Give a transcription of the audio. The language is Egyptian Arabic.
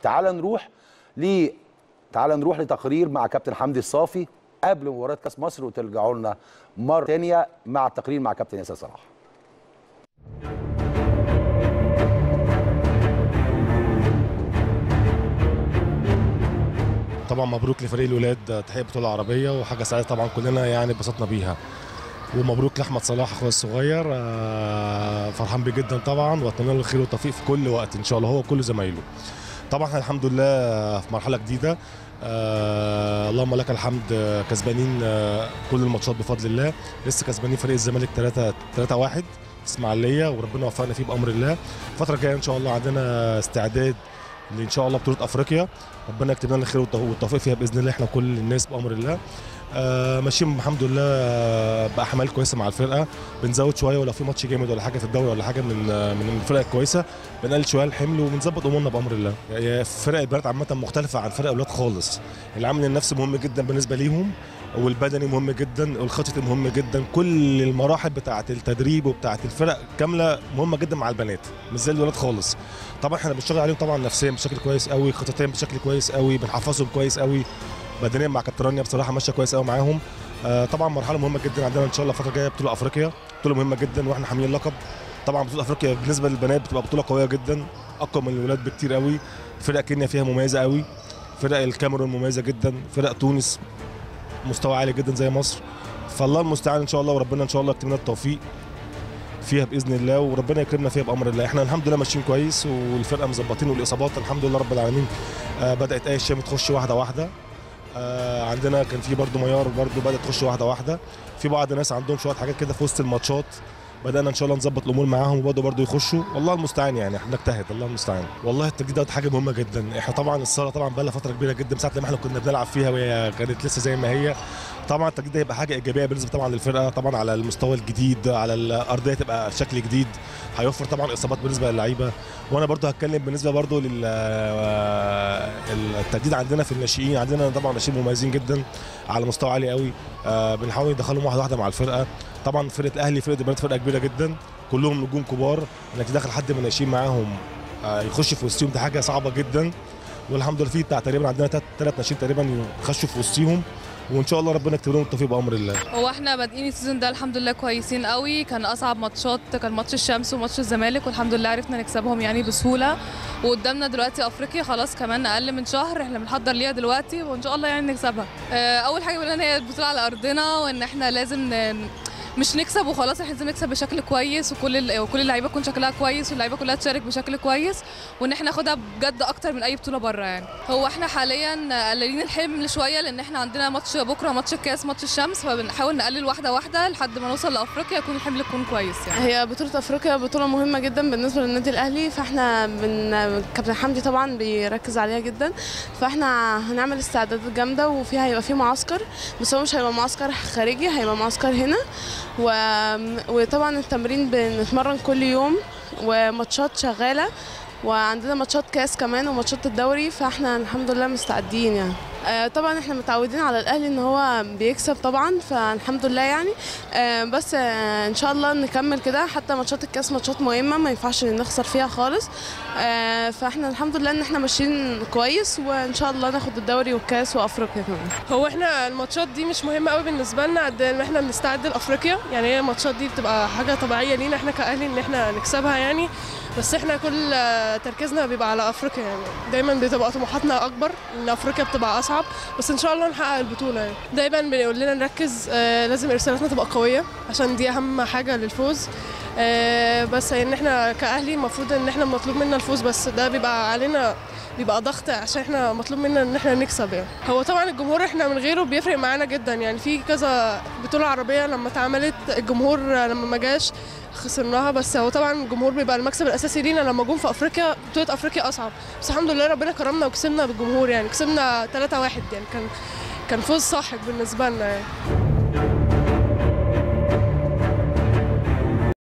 تعال نروح ل تعال نروح لتقرير مع كابتن حمدي الصافي قبل مباراه كاس مصر وترجعوا لنا مره ثانيه مع التقرير مع كابتن ياسر صلاح طبعا مبروك لفريق الولاد تحقيق بطوله عربيه وحاجه سعيده طبعا كلنا يعني اتبسطنا بيها ومبروك لاحمد صلاح اخويا الصغير آه، فرحان بيه جدا طبعا واتمنى له الخير والتوفيق في كل وقت ان شاء الله هو وكل زمايله طبعا احنا الحمد لله في مرحله جديده آه اللهم لك الحمد آه، كسبانين آه كل الماتشات بفضل الله لسه كسبانين فريق الزمالك 3 3 1 اسماعيليه وربنا وفقنا فيه بامر الله الفتره الجايه ان شاء الله عندنا استعداد ان شاء الله بطوله افريقيا ربنا يكتب لنا الخير والتو- والتوفيق فيها باذن الله احنا كل الناس بامر الله آه ماشيين الحمد لله آه، باحمال كويسه مع الفرقه بنزود شويه ولو في ماتش جامد ولا حاجه في الدوري ولا حاجه من آه، من الفرق الكويسه بنقلل شويه الحمل وبنظبط امورنا بامر الله يعني فرق البنات عامه مختلفه عن فرق الاولاد خالص العامل النفسي مهم جدا بالنسبه ليهم والبدني مهم جدا والخططي مهم جدا كل المراحل بتاعه التدريب وبتاعه الفرق كامله مهمه جدا مع البنات مش زي الولاد خالص طبعا احنا بنشتغل عليهم طبعا نفسيا بشكل كويس قوي خططيا بشكل كويس قوي بنحفظهم كويس قوي بدنيا مع كابتن رانيا بصراحه ماشيه كويس قوي معاهم آه طبعا مرحله مهمه جدا عندنا ان شاء الله الفتره الجايه بطوله افريقيا بطوله مهمه جدا واحنا حاملين اللقب طبعا بطوله افريقيا بالنسبه للبنات بتبقى بطوله قويه جدا اقوى من الولاد بكتير قوي فرق كينيا فيها مميزه قوي فرق الكاميرون مميزه جدا فرق تونس مستوى عالي جدا زي مصر فالله المستعان ان شاء الله وربنا ان شاء الله يكتب لنا التوفيق فيها باذن الله وربنا يكرمنا فيها بامر الله احنا الحمد لله ماشيين كويس والفرقه مظبطين والاصابات الحمد لله رب العالمين آه بدات ايه الشام تخش واحده واحده آه عندنا كان في برضو ميار برضو بدات تخش واحده واحده في بعض الناس عندهم شويه حاجات كده في وسط الماتشات بدانا ان شاء الله نظبط الامور معاهم وبرضه برضه يخشوا والله المستعان يعني احنا نجتهد الله المستعان والله التجديد ده حاجه مهمه جدا احنا طبعا الصاله طبعا بقى لها فتره كبيره جدا من ساعه لما احنا كنا بنلعب فيها وهي كانت لسه زي ما هي طبعا التجديد ده هيبقى حاجه ايجابيه بالنسبه طبعا للفرقه طبعا على المستوى الجديد على الارضيه تبقى شكل جديد هيوفر طبعا اصابات بالنسبه للعيبه وانا برضو هتكلم بالنسبه برضو لل التجديد عندنا في الناشئين عندنا طبعا ناشئين مميزين جدا على مستوى عالي قوي آه بنحاول ندخلهم واحده واحده مع الفرقه طبعا فرقه الاهلي فرقه البنات فرقه كبيره جدا كلهم نجوم كبار انك تدخل حد من الناشئين معاهم آه يخش في وسطهم دي حاجه صعبه جدا والحمد لله في بتاع تقريبا عندنا ثلاث ناشئين تقريبا خشوا في وسطهم وان شاء الله ربنا يكتب لهم التوفيق بامر الله هو احنا بادئين السيزون ده الحمد لله كويسين قوي كان اصعب ماتشات كان ماتش الشمس وماتش الزمالك والحمد لله عرفنا نكسبهم يعني بسهوله وقدامنا دلوقتي افريقيا خلاص كمان اقل من شهر احنا بنحضر ليها دلوقتي وان شاء الله يعني نكسبها آه، اول حاجه بنقولها ان هي البطوله على ارضنا وان احنا لازم ن... مش نكسب وخلاص احنا لازم نكسب بشكل كويس وكل ال- وكل اللعيبه تكون شكلها كويس واللعيبه كلها تشارك بشكل كويس وان احنا ناخدها بجد اكتر من اي بطوله بره يعني هو احنا حاليا قللين الحمل شويه لان احنا عندنا ماتش بكره ماتش الكاس ماتش الشمس فبنحاول نقلل واحده واحده لحد ما نوصل لافريقيا يكون الحمل يكون كويس يعني هي بطولة أفريقيا بطولة مهمة جدا بالنسبة للنادي الأهلي فاحنا بن... كابتن حمدي طبعا بيركز عليها جدا فاحنا هنعمل استعدادات جامدة وفيها هيبقى في معسكر بس هو مش هيبقى معسكر خارجي هيبقى معسكر هنا و... وطبعا التمرين بنتمرن كل يوم وماتشات شغالة وعندنا ماتشات كاس كمان وماتشات الدوري فاحنا الحمد لله مستعدين يعني آه، طبعا احنا متعودين على الاهلي ان هو بيكسب طبعا فالحمد لله يعني آه، بس آه، ان شاء الله نكمل كده حتى ماتشات الكاس ماتشات مهمه ما ينفعش نخسر فيها خالص آه، فاحنا الحمد لله ان احنا ماشيين كويس وان شاء الله ناخد الدوري والكاس وافريقيا كمان هو احنا الماتشات دي مش مهمه قوي بالنسبه لنا قد ان احنا بنستعد لافريقيا يعني هي الماتشات دي بتبقى حاجه طبيعيه لينا احنا كاهلي ان احنا نكسبها يعني بس احنا كل آه، تركيزنا بيبقى على افريقيا يعني دايما بتبقى طموحاتنا اكبر ان افريقيا بتبقى اصعب بس ان شاء الله نحقق البطوله يعني دايما بيقول لنا نركز آه، لازم ارسالاتنا تبقى قويه عشان دي اهم حاجه للفوز آه، بس ان احنا كاهلي المفروض ان احنا مطلوب منا الفوز بس ده بيبقى علينا بيبقى ضغط عشان احنا مطلوب منا ان احنا نكسب يعني هو طبعا الجمهور احنا من غيره بيفرق معانا جدا يعني في كذا بطوله عربيه لما اتعملت الجمهور لما ما جاش خسرناها بس هو طبعا الجمهور بيبقى المكسب الاساسي لينا لما جم في افريقيا بطوله افريقيا اصعب بس الحمد لله ربنا كرمنا وكسبنا بالجمهور يعني كسبنا 3-1 يعني كان كان فوز ساحق بالنسبه لنا يعني